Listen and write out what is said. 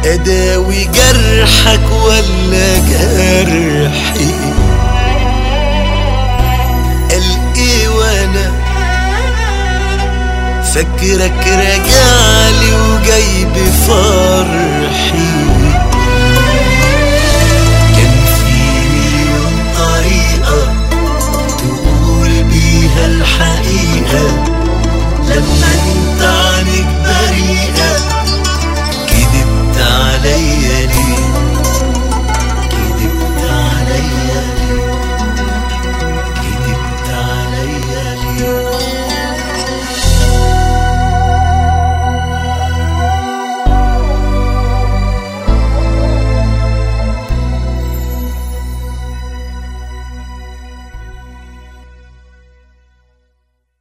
أداوي جرحك ولا جرحي قال إيه وأنا فاكرك راجعلي وجاي بفرحي كان في مليون طريقة تقول بيها الحقيقة